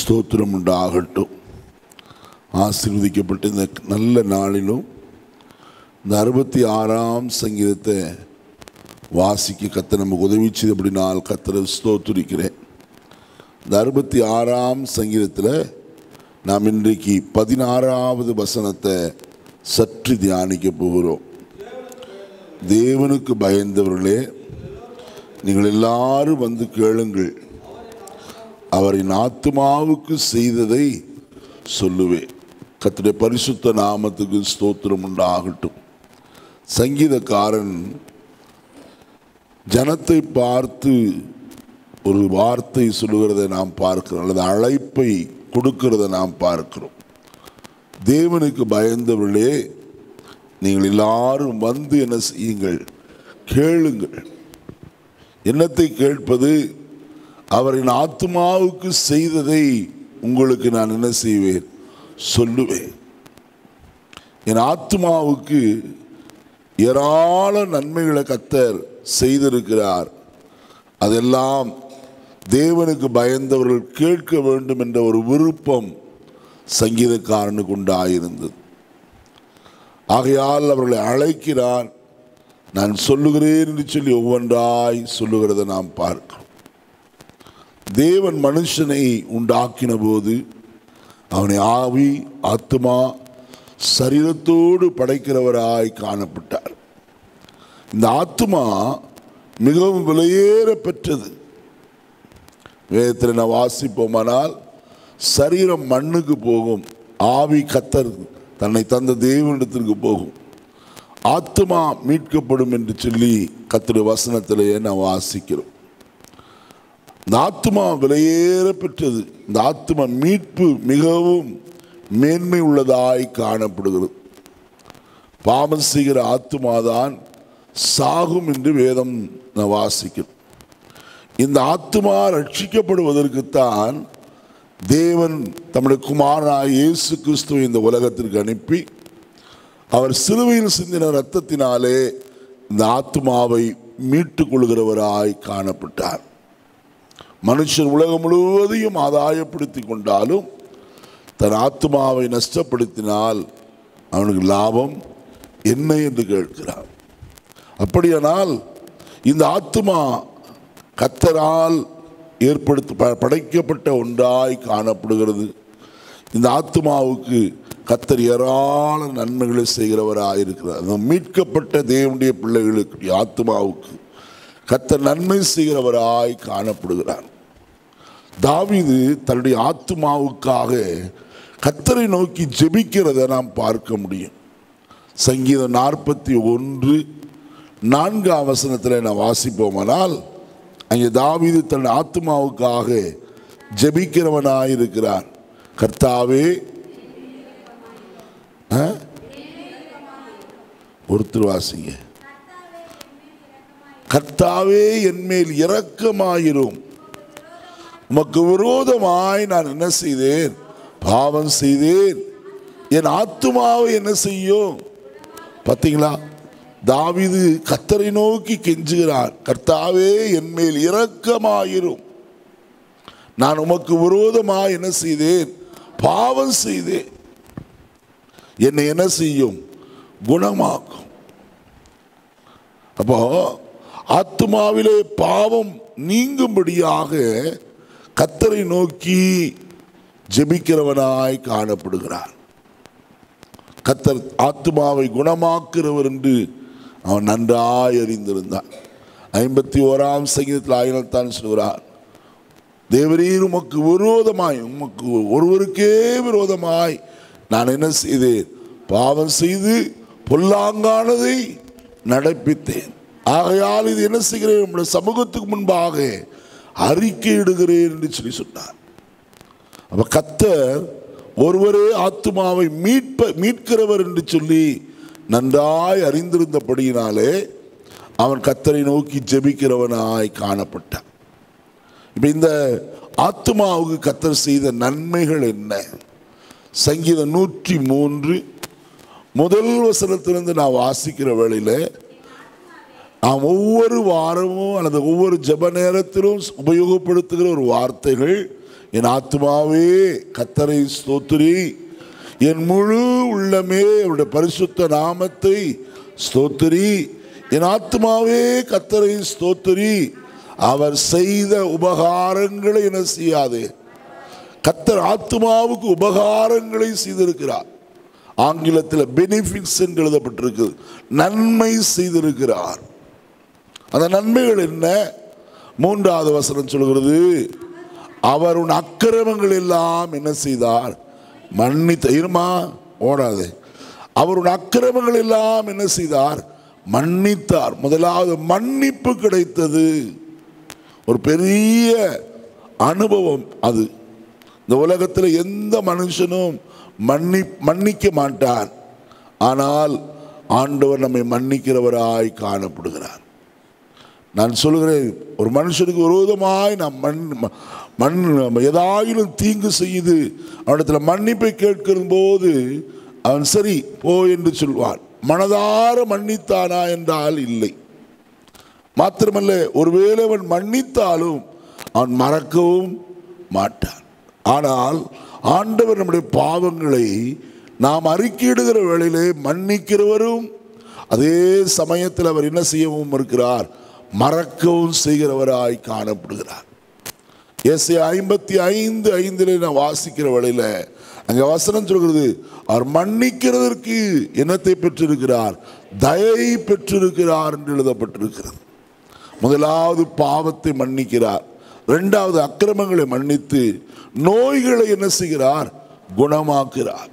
ஸ்தோத்திரம் உண்டாகட்டும் ஆசீர்வதிக்கப்பட்ட இந்த நல்ல நாளிலும் இந்த அறுபத்தி ஆறாம் சங்கீதத்தை வாசிக்க கத்த நமக்கு உதவி செய்தபடினால் கத்தரை ஸ்தோத்துரிக்கிறேன் இந்த அறுபத்தி ஆறாம் சங்கீதத்தில் நாம் இன்றைக்கு பதினாறாவது வசனத்தை சற்று தியானிக்க போகிறோம் தேவனுக்கு பயந்தவர்களே நீங்கள் எல்லாரும் வந்து கேளுங்கள் அவரின் ஆத்மாவுக்கு செய்ததை சொல்லுவேன் கத்துடைய பரிசுத்த நாமத்துக்கு ஸ்தோத்திரம் உண்டாகட்டும் சங்கீதக்காரன் ஜனத்தை பார்த்து ஒரு வார்த்தை சொல்லுகிறதை நாம் பார்க்கிறோம் அல்லது அழைப்பை கொடுக்கிறத நாம் பார்க்கிறோம் தேவனுக்கு பயந்தவர்களே நீங்கள் எல்லாரும் வந்து என்ன செய்யுங்கள் கேளுங்கள் என்னத்தை கேட்பது அவரின் ஆத்மாவுக்கு செய்ததை உங்களுக்கு நான் என்ன செய்வேன் சொல்லுவேன் என் ஆத்மாவுக்கு ஏராள நன்மைகளை கத்தர் செய்திருக்கிறார் அதெல்லாம் தேவனுக்கு பயந்தவர்கள் கேட்க வேண்டும் என்ற ஒரு விருப்பம் சங்கீதக்காரனுக்கு உண்டாயிருந்தது ஆகையால் அவர்களை அழைக்கிறான் நான் சொல்லுகிறேன் என்று சொல்லி ஒவ்வொன்றாய் சொல்லுகிறதை நாம் பார்க்கிறோம் தேவன் மனுஷனை உண்டாக்கின போது அவனை ஆவி ஆத்மா சரீரத்தோடு படைக்கிறவராய் காணப்பட்டார் இந்த ஆத்மா மிகவும் விலையேற பெற்றது வேதத்தில் நான் வாசிப்போமானால் சரீரம் மண்ணுக்கு போகும் ஆவி கத்தர் தன்னை தந்த தேவனிடத்திற்கு போகும் ஆத்மா மீட்கப்படும் என்று சொல்லி கத்திர வசனத்திலேயே நான் வாசிக்கிறோம் இந்த ஆத்மா விலையேற பெற்றது இந்த ஆத்மா மீட்பு மிகவும் மேன்மை உள்ளதாய் காணப்படுகிறது பாவம் செய்கிற ஆத்மாதான் சாகும் என்று வேதம் நான் வாசிக்கிறோம் இந்த ஆத்மா ரட்சிக்கப்படுவதற்குத்தான் தேவன் தம்முடைய குமாரனாய் இயேசு கிறிஸ்துவை இந்த உலகத்திற்கு அனுப்பி அவர் சிலுவையில் சிந்தின ரத்தத்தினாலே இந்த ஆத்மாவை மீட்டுக் கொள்கிறவராய் காணப்பட்டார் மனுஷன் உலகம் முழுவதையும் ஆதாயப்படுத்தி கொண்டாலும் தன் ஆத்மாவை நஷ்டப்படுத்தினால் அவனுக்கு லாபம் என்ன என்று கேட்கிறான் அப்படியானால் இந்த ஆத்மா கத்தரால் ஏற்படுத்த ப- படைக்கப்பட்ட ஒன்றாய் காணப்படுகிறது இந்த ஆத்மாவுக்கு கத்தர் ஏராள நன்மைகளை செய்கிறவராய் இருக்கிறார் அந்த மீட்கப்பட்ட தேவனுடைய பிள்ளைகளுக்கு ஆத்மாவுக்கு கத்தர் நன்மை செய்கிறவராய் காணப்படுகிறார் தாவீது தன்னுடைய ஆத்மாவுக்காக கத்தரை நோக்கி ஜெபிக்கிறதை நாம் பார்க்க முடியும் சங்கீதம் நாற்பத்தி ஒன்று நான்காம் வசனத்தில் நான் வாசிப்போமானால் அங்கே தாவீது தன் ஆத்மாவுக்காக ஜெபிக்கிறவனாய் இருக்கிறார் கர்த்தாவே ஆ? ஒருத்தர் வாசிங்க கர்த்தாவே என்மேல் இரக்கமாயிரும் உமக்கு விரோதமாய் நான் என்ன செய்தேன் பாவம் செய்தேன் என் ஆத்துமாவை என்ன செய்யும் பார்த்தீங்களா தாவீது கத்தரை நோக்கி கெஞ்சுகிறார் கர்த்தாவே என் மேல் இரக்கமாயிரும் நான் உமக்கு விரோதமாய் என்ன செய்தேன் பாவம் செய்தேன் என்னை என்ன செய்யும் குணமாக்கும் அப்போ ஆத்மாவிலே பாவம் நீங்கும்படியாக கத்தரை நோக்கி ஜெபிக்கிறவனாய் காணப்படுகிறார் கத்தர் ஆத்மாவை குணமாக்குறவர் என்று அவன் நன்றாய் அறிந்திருந்தான் ஐம்பத்தி ஓராம் சங்கீதத்தில் ஆயிரத்தான் சொல்கிறார் தேவரீர் உமக்கு விரோதமாய் உமக்கு ஒருவருக்கே விரோதமாய் நான் என்ன செய்தேன் பாவம் செய்து பொல்லாங்கானதை நடப்பித்தேன் ஆகையால் இது என்ன செய்கிறேன் நம்முடைய சமூகத்துக்கு முன்பாக அறிக்கையிடுகிறேன் என்று சொல்லி சொன்னார் அப்ப கத்தர் ஒருவரே ஆத்மாவை மீட்ப மீட்கிறவர் என்று சொல்லி நன்றாய் அறிந்திருந்தபடியினாலே அவன் கத்தரை நோக்கி ஜெபிக்கிறவனாய் காணப்பட்டான் இப்ப இந்த ஆத்மாவுக்கு கத்தர் செய்த நன்மைகள் என்ன சங்கீதம் நூற்றி மூன்று முதல் வசனத்திலிருந்து நான் வாசிக்கிற வேளையில நாம் ஒவ்வொரு வாரமும் அல்லது ஒவ்வொரு ஜெப நேரத்திலும் உபயோகப்படுத்துகிற ஒரு வார்த்தைகள் என் ஆத்மாவே கத்தரை ஸ்தோத்திரி என் முழு உள்ளமே அவருடைய பரிசுத்த நாமத்தை ஸ்தோத்திரி என் ஆத்மாவே கத்தரை ஸ்தோத்திரி அவர் செய்த உபகாரங்களை என்ன செய்யாதே கத்தர் ஆத்மாவுக்கு உபகாரங்களை செய்திருக்கிறார் ஆங்கிலத்தில் பெனிஃபிட்ஸ் என்று எழுதப்பட்டிருக்கு நன்மை செய்திருக்கிறார் அந்த நன்மைகள் என்ன மூன்றாவது வசனம் சொல்கிறது அவர் உன் அக்கிரமங்கள் எல்லாம் என்ன செய்தார் மன்னித்த இருமா ஓடாது அவர் உன் அக்கிரமங்கள் எல்லாம் என்ன செய்தார் மன்னித்தார் முதலாவது மன்னிப்பு கிடைத்தது ஒரு பெரிய அனுபவம் அது இந்த உலகத்தில் எந்த மனுஷனும் மன்னி மன்னிக்க மாட்டான் ஆனால் ஆண்டவர் நம்மை மன்னிக்கிறவராய் காணப்படுகிறார் நான் சொல்கிறேன் ஒரு மனுஷனுக்கு விரோதமாய் நாம் மண் ம- மண் ஏதாயிலும் தீங்கு செய்து அவனிடத்தில் மன்னிப்பை கேட்கிற போது அவன் சரி போ என்று சொல்வான் மனதார மன்னித்தானா என்றால் இல்லை மாத்திரமல்ல ஒருவேளை அவன் மன்னித்தாலும் அவன் மறக்கவும் மாட்டான் ஆனால் ஆண்டவர் நம்முடைய பாவங்களை நாம் அறிக்கையிடுகிற வேளையிலே மன்னிக்கிறவரும் அதே சமயத்தில் அவர் என்ன செய்யவும் இருக்கிறார் மறக்கவும் செய்கிறவராய் காணப்படுகிறார் எஸ் ஐம்பத்தி ஐந்து ஐந்தில் நான் வாசிக்கிற வேளையில அங்க வசனம் சொல்கிறது அவர் மன்னிக்கிறதற்கு என்னத்தை பெற்றிருக்கிறார் தயை பெற்றிருக்கிறார் என்று எழுதப்பட்டிருக்கிறது முதலாவது பாவத்தை மன்னிக்கிறார் இரண்டாவது அக்கிரமங்களை மன்னித்து நோய்களை என்ன செய்கிறார் குணமாக்குறார்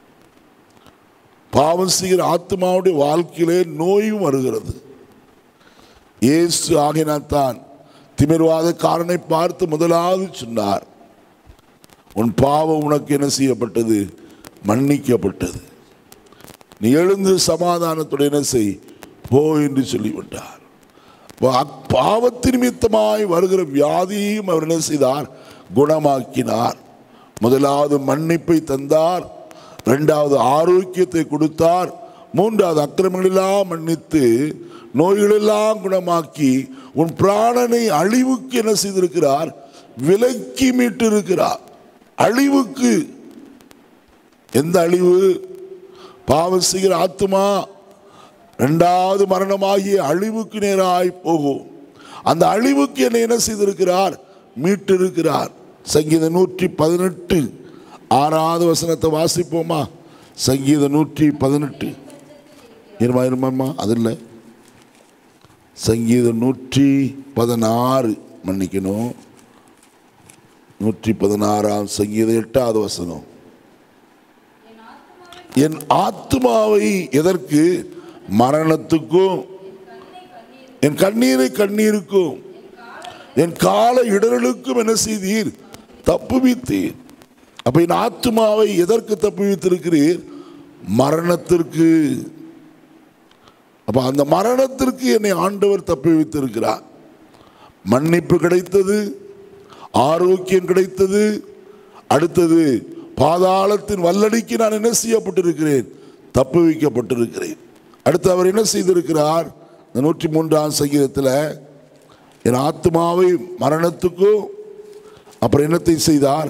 பாவம் செய்கிற ஆத்மாவுடைய வாழ்க்கையிலே நோயும் வருகிறது இயேசு ஆகினாத்தான் திமிர்வாதக்காரனை பார்த்து முதலாவது சொன்னார் உன் பாவம் உனக்கு என்ன செய்யப்பட்டது மன்னிக்கப்பட்டது நீ எழுந்து சமாதானத்துடன் என்ன செய் போ என்று சொல்லிவிட்டார் பா- பாவத்தின் நிமித்தமாய் வருகிற வியாதியையும் அவர் என்ன செய்தார் குணமாக்கினார் முதலாவது மன்னிப்பை தந்தார் இரண்டாவது ஆரோக்கியத்தை கொடுத்தார் மூன்றாவது அக்கிரமங்களெல்லாம் மன்னித்து நோய்களெல்லாம் குணமாக்கி உன் பிராணனை அழிவுக்கு என்ன செய்திருக்கிறார் விலக்கி மீட்டிருக்கிறார் அழிவுக்கு எந்த அழிவு பாவம் செய்கிற ஆத்துமா இரண்டாவது மரணமாகிய அழிவுக்கு நேராய் போகும் அந்த அழிவுக்கு என்னை என்ன செய்திருக்கிறார் மீட்டிருக்கிறார் சங்கீதம் நூற்றி பதினெட்டு ஆறாவது வசனத்தை வாசிப்போமா சங்கீதம் நூற்றி பதினெட்டு இருமா இருமாம்மா அது இல்லை சங்கீதம் நூற்றி பதினாறு மன்னிக்கணும் நூற்றி பதினாறாம் சங்கீதம் எட்டாவது வசனம் என் ஆத்மாவை எதற்கு மரணத்துக்கும் என் கண்ணீரை கண்ணீருக்கும் என் கால இடர்களுக்கும் என்ன செய்தீர் தப்புவித்தீர் அப்ப என் ஆத்மாவை எதற்கு தப்புவித்திருக்கிறீர் மரணத்திற்கு அப்ப அந்த மரணத்திற்கு என்னை ஆண்டவர் தப்புவித்திருக்கிறார் மன்னிப்பு கிடைத்தது ஆரோக்கியம் கிடைத்தது அடுத்தது பாதாளத்தின் வல்லடிக்கு நான் என்ன செய்யப்பட்டிருக்கிறேன் தப்பு வைக்கப்பட்டிருக்கிறேன் அடுத்து அவர் என்ன செய்திருக்கிறார் இந்த நூற்றி மூன்றாம் சங்கீதத்தில் என் ஆத்மாவை மரணத்துக்கும் அப்புறம் என்னத்தை செய்தார்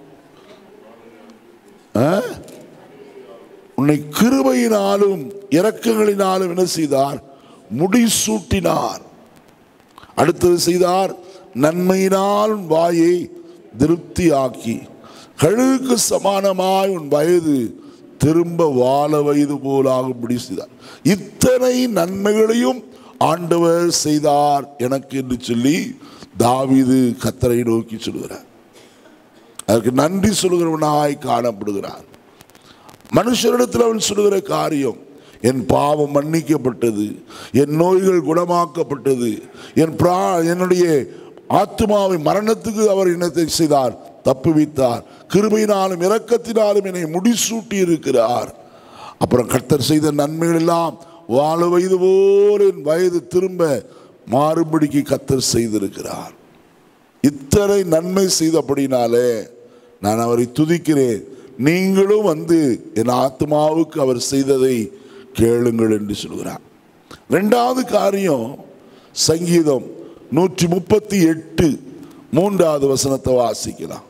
ஆ? உன்னை கிருபையினாலும் இரக்கங்களினாலும் என்ன செய்தார் முடிசூட்டினார் அடுத்தது செய்தார் நன்மையினால் உன் வாயை திருப்தியாக்கி கழுகுக்கு சமானமாய் உன் வயது திரும்ப வாழ வயது போலாகும்படி செய்தார் இத்தனை நன்மைகளையும் ஆண்டவர் செய்தார் எனக்கு என்று சொல்லி தாவீது கத்தரை நோக்கி சொல்கிறார் அதற்கு நன்றி சொல்கிறவனாய் காணப்படுகிறார் மனுஷரிடத்தில் அவன் சொல்லுகிற காரியம் என் பாவம் மன்னிக்கப்பட்டது என் நோய்கள் குணமாக்கப்பட்டது என் பிரா என்னுடைய ஆத்மாவை மரணத்துக்கு அவர் இனத்தை செய்தார் தப்புவித்தார் கிருபையினாலும் இரக்கத்தினாலும் என்னை முடிசூட்டி இருக்கிறார் அப்புறம் கர்த்தர் செய்த நன்மைகள் எல்லாம் வாழ வயது போல் என் வயது திரும்ப மாறுபடிக்கு கர்த்தர் செய்திருக்கிறார் இத்தனை நன்மை செய்தபடினாலே நான் அவரை துதிக்கிறேன் நீங்களும் வந்து என் ஆத்மாவுக்கு அவர் செய்ததை கேளுங்கள் என்று சொல்கிறார் ரெண்டாவது காரியம் சங்கீதம் நூற்றி முப்பத்தி எட்டு மூன்றாவது வசனத்தை வாசிக்கலாம்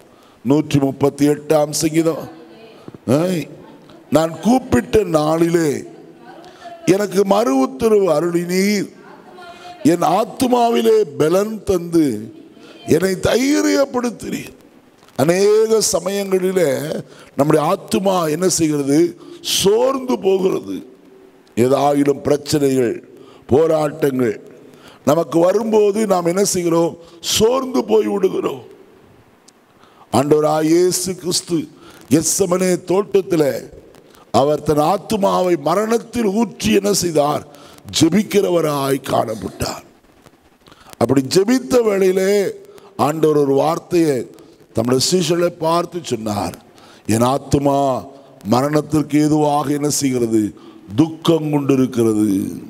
நூற்றி முப்பத்தி எட்டாம் சங்கீதம் ஏய், நான் கூப்பிட்ட நாளிலே எனக்கு மறு உத்தரவு அருளினீர் என் ஆத்துமாவிலே பலன் தந்து என்னை தைரியப்படுத்தினீர் அநேக சமயங்களிலே நம்முடைய ஆத்துமா என்ன செய்கிறது சோர்ந்து போகிறது ஏதாயிலும் பிரச்சனைகள் போராட்டங்கள் நமக்கு வரும்போது நாம் என்ன செய்கிறோம் சோர்ந்து போய் விடுகிறோம் ஆண்டவராய் இயேசு கிறிஸ்து எஸ்ஸமனே தோட்டத்தில் அவர் தன் ஆத்துமாவை மரணத்தில் ஊற்றி என்ன செய்தார் ஜெபிக்கிறவராய் காணப்பட்டார் அப்படி ஜெபித்த வேளையிலே ஆண்டவர் ஒரு வார்த்தையை தம்முடைய சீஷர்களை பார்த்து சொன்னார் என் ஆத்துமா மரணத்திற்கு ஏதுவாக என்ன செய்கிறது துக்கம் கொண்டிருக்கிறது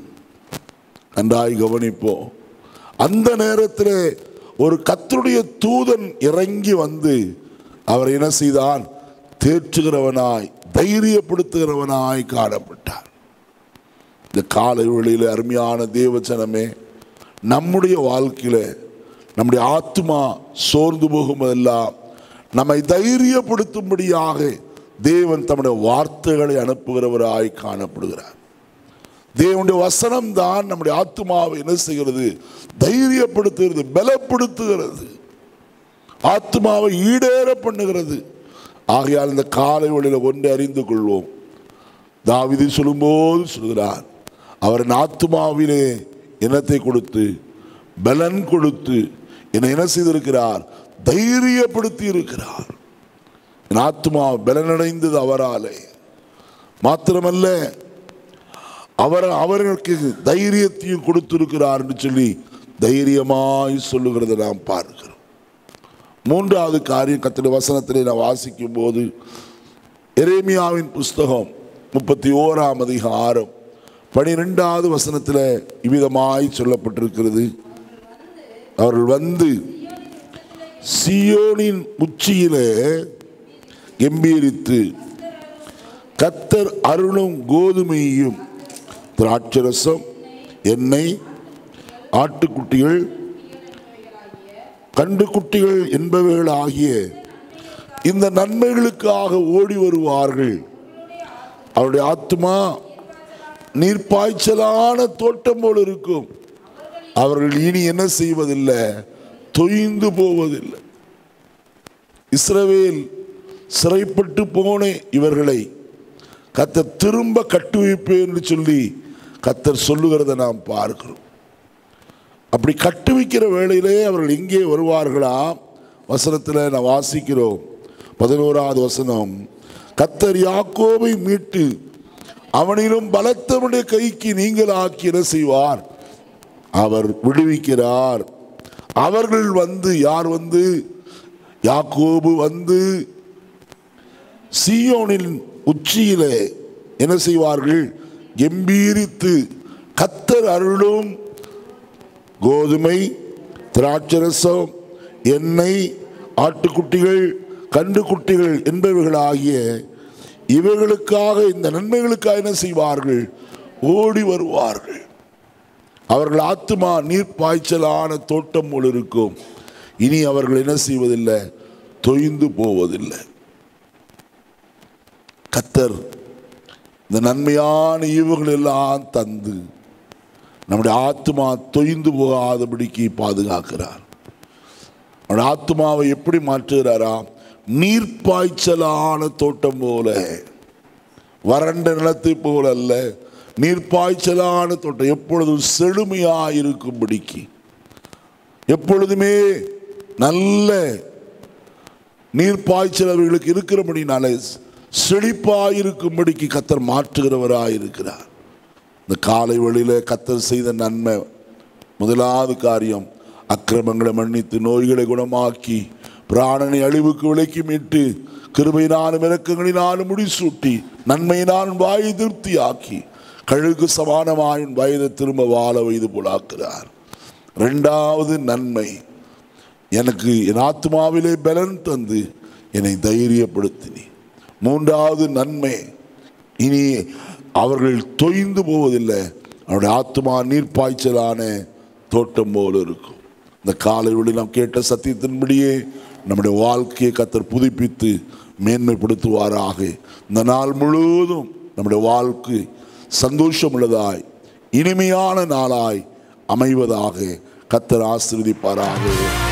நன்றாய் கவனிப்போம் அந்த நேரத்தில் ஒரு கத்தருடைய தூதன் இறங்கி வந்து அவர் என்ன செய்தான் தேற்றுகிறவனாய் தைரியப்படுத்துகிறவனாய் காணப்பட்டார் இந்த காலை வேளையில் அருமையான தேவச்சனமே நம்முடைய வாழ்க்கையில நம்முடைய ஆத்மா சோர்ந்து போகும்போதெல்லாம் நம்மை தைரியப்படுத்தும்படியாக தேவன் தம்முடைய வார்த்தைகளை அனுப்புகிறவராய் காணப்படுகிறார் தேவனுடைய வசனம் தான் நம்முடைய ஆத்மாவை என்ன செய்கிறது தைரியப்படுத்துகிறது பலப்படுத்துகிறது ஆத்மாவை ஈடேற பண்ணுகிறது ஆகையால் இந்த காலை வழியில் ஒன்றை அறிந்து கொள்வோம் தாவிதி சொல்லும்போது சொல்கிறார் அவரின் ஆத்மாவிலே இனத்தை கொடுத்து பலன் கொடுத்து என்னை என்ன செய்திருக்கிறார் தைரியப்படுத்தி இருக்கிறார் என் ஆத்மா பலனடைந்தது அவராலே மாத்திரமல்ல அவர் அவர்களுக்கு தைரியத்தையும் கொடுத்திருக்கிறார் என்று சொல்லி தைரியமாய் சொல்லுகிறதை நாம் பார்க்கிறோம் மூன்றாவது காரியம் கத்திர வசனத்திலே நான் வாசிக்கும் போது எரேமியாவின் புஸ்தகம் முப்பத்தி ஓராம் அதிகாரம் பனிரெண்டாவது வசனத்தில் இவ்விதமாய் சொல்லப்பட்டிருக்கிறது அவர்கள் வந்து சியோனின் உச்சியிலே கம்பீரித்து கத்தர் அருளும் கோதுமையும் திராட்சரசம் எண்ணெய் ஆட்டுக்குட்டிகள் கண்டுக்குட்டிகள் என்பவைகள் ஆகிய இந்த நன்மைகளுக்காக ஓடி வருவார்கள் அவருடைய ஆத்மா நீர்ப்பாய்ச்சலான தோட்டம் போல் இருக்கும் அவர்கள் இனி என்ன செய்வதில்லை தொய்ந்து போவதில்லை இஸ்ரவேல் சிறைப்பட்டு போன இவர்களை கத்தர் திரும்ப கட்டுவிப்பேன் என்று சொல்லி கத்தர் சொல்லுகிறதை நாம் பார்க்கிறோம் அப்படி கட்டுவிக்கிற வேளையிலே அவர்கள் எங்கே வருவார்களாம் வசனத்தில் நான் வாசிக்கிறோம் பதினோராவது வசனம் கத்தர் யாக்கோபை மீட்டு அவனிலும் பலத்தவனுடைய கைக்கு நீங்கள் ஆக்கி என்ன செய்வார் அவர் விடுவிக்கிறார் அவர்கள் வந்து யார் வந்து யாக்கோபு வந்து சீயோனின் உச்சியிலே என்ன செய்வார்கள் கம்பீரித்து கத்தர் அருளும் கோதுமை திராட்சரசம் எண்ணெய் ஆட்டுக்குட்டிகள் கண்டுக்குட்டிகள் என்பவைகளாகிய இவைகளுக்காக இந்த நன்மைகளுக்காக என்ன செய்வார்கள் ஓடி வருவார்கள் அவர்கள் ஆத்துமா நீர் பாய்ச்சலான தோட்டம் போல் இருக்கும் இனி அவர்கள் என்ன செய்வதில்லை தொய்ந்து போவதில்லை கத்தர் இந்த நன்மையான ஈவுகள் எல்லாம் தந்து நம்முடைய ஆத்மா தொய்ந்து போகாதபடிக்கு பாதுகாக்கிறார் நம்முடைய ஆத்மாவை எப்படி மாற்றுகிறாரா நீர்ப்பாய்ச்சலான தோட்டம் போல வறண்ட நிலத்தை போல அல்ல நீர்ப்பாய்ச்சலான தோட்டம் எப்பொழுதும் செழுமையாக இருக்கும்படிக்கு எப்பொழுதுமே நல்ல நீர்ப்பாய்ச்சல் அவர்களுக்கு இருக்கிறபடினாலே செழிப்பாய் இருக்கும்படிக்கு கத்தர் மாற்றுகிறவராய் இருக்கிறார் இந்த காலை வழியில கத்தர் செய்த நன்மை முதலாவது காரியம் அக்கிரமங்களை மன்னித்து நோய்களை குணமாக்கி பிராணனை அழிவுக்கு விலைக்கு மீட்டு கிருபையினாலும் இறக்கங்களினாலும் முடிசூட்டி நன்மையினாலும் வாயை திருப்தியாக்கி கழுகு சமானமாயின் வயதை திரும்ப வாழ வைது போலாக்குறார் ரெண்டாவது நன்மை எனக்கு என் ஆத்மாவிலே பலன் தந்து என்னை தைரியப்படுத்தினி மூன்றாவது நன்மை இனி அவர்கள் தொய்ந்து போவதில்லை அவருடைய ஆத்மா நீர்ப்பாய்ச்சலான தோட்டம் போல இருக்கும் இந்த காலை வழி நாம் கேட்ட சத்தியத்தின்படியே நம்முடைய வாழ்க்கையை கத்தர் புதுப்பித்து மேன்மைப்படுத்துவாராக இந்த நாள் முழுவதும் நம்முடைய வாழ்க்கை சந்தோஷமுள்ளதாய் இனிமையான நாளாய் அமைவதாக கத்தர் ஆசீர்வதிப்பாராக